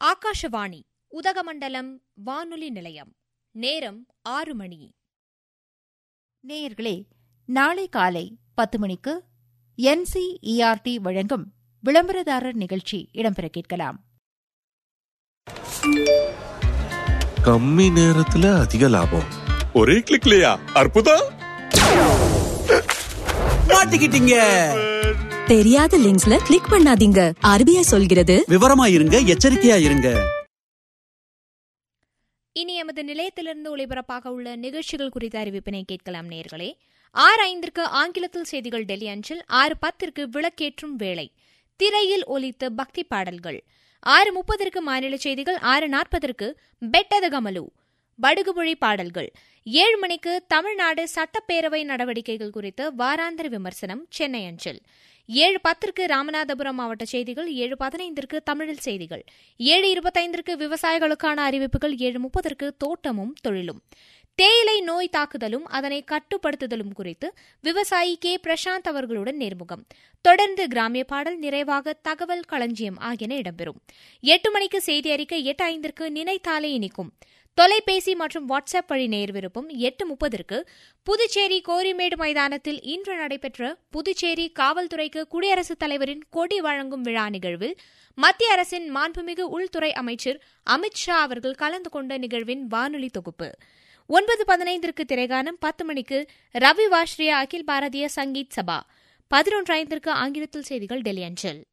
ஆகாஷவாணி உதகமண்டலம் வானொலி நிலையம் நேரம் ஆறு மணி நேயர்களே நாளை காலை பத்து மணிக்கு என்சிஇஆர்டி வழங்கும் விளம்பரதாரர் நிகழ்ச்சி இடம்பெற கேட்கலாம் கம்மி நேரத்துல அதிக லாபம் ஒரே கிளிக்லயா அற்புதம் மாட்டிக்கிட்டீங்க தெரியாத லிங்க்ஸ்ல கிளிக் பண்ணாதீங்க ஆர்பிஐ சொல்கிறது விவரமா இருங்க எச்சரிக்கையா இருங்க இனி எமது நிலையத்திலிருந்து ஒளிபரப்பாக உள்ள நிகழ்ச்சிகள் குறித்த அறிவிப்பினை கேட்கலாம் நேர்களே ஆறு ஐந்திற்கு ஆங்கிலத்தில் செய்திகள் டெல்லி அஞ்சில் ஆறு பத்திற்கு விளக்கேற்றும் வேளை திரையில் ஒலித்த பக்தி பாடல்கள் ஆறு முப்பதற்கு மாநில செய்திகள் ஆறு நாற்பதற்கு பெட்டத கமலு படுகுமொழி பாடல்கள் ஏழு மணிக்கு தமிழ்நாடு சட்டப்பேரவை நடவடிக்கைகள் குறித்த வாராந்திர விமர்சனம் சென்னை அஞ்சல் ஏழு பத்திற்கு ராமநாதபுரம் மாவட்ட செய்திகள் ஏழு பதினைந்திற்கு தமிழில் செய்திகள் ஏழு இருபத்தைந்திற்கு விவசாயிகளுக்கான அறிவிப்புகள் ஏழு முப்பதற்கு தோட்டமும் தொழிலும் தேயிலை நோய் தாக்குதலும் அதனை கட்டுப்படுத்துதலும் குறித்து விவசாயி கே பிரசாந்த் அவர்களுடன் நேர்முகம் தொடர்ந்து கிராமிய பாடல் நிறைவாக தகவல் களஞ்சியம் ஆகியன இடம்பெறும் எட்டு மணிக்கு செய்தி அறிக்கை எட்டு ஐந்திற்கு நினைத்தாலே இனிக்கும் தொலைபேசி மற்றும் வாட்ஸ்அப் வழி நேர்விருப்பும் எட்டு முப்பதற்கு புதுச்சேரி கோரிமேடு மைதானத்தில் இன்று நடைபெற்ற புதுச்சேரி காவல்துறைக்கு குடியரசுத் தலைவரின் கொடி வழங்கும் விழா நிகழ்வில் மத்திய அரசின் மாண்புமிகு உள்துறை அமைச்சர் அமித் ஷா அவர்கள் கலந்து கொண்ட நிகழ்வின் வானொலி தொகுப்பு ஒன்பது பதினைந்திற்கு திரைகானம் பத்து மணிக்கு ரவி வாஷ்ரிய அகில் பாரதிய சங்கீத் சபா பதினொன்று ஐந்திற்கு ஆங்கிலத்தில் செய்திகள் டெல்லி அஞ்சல்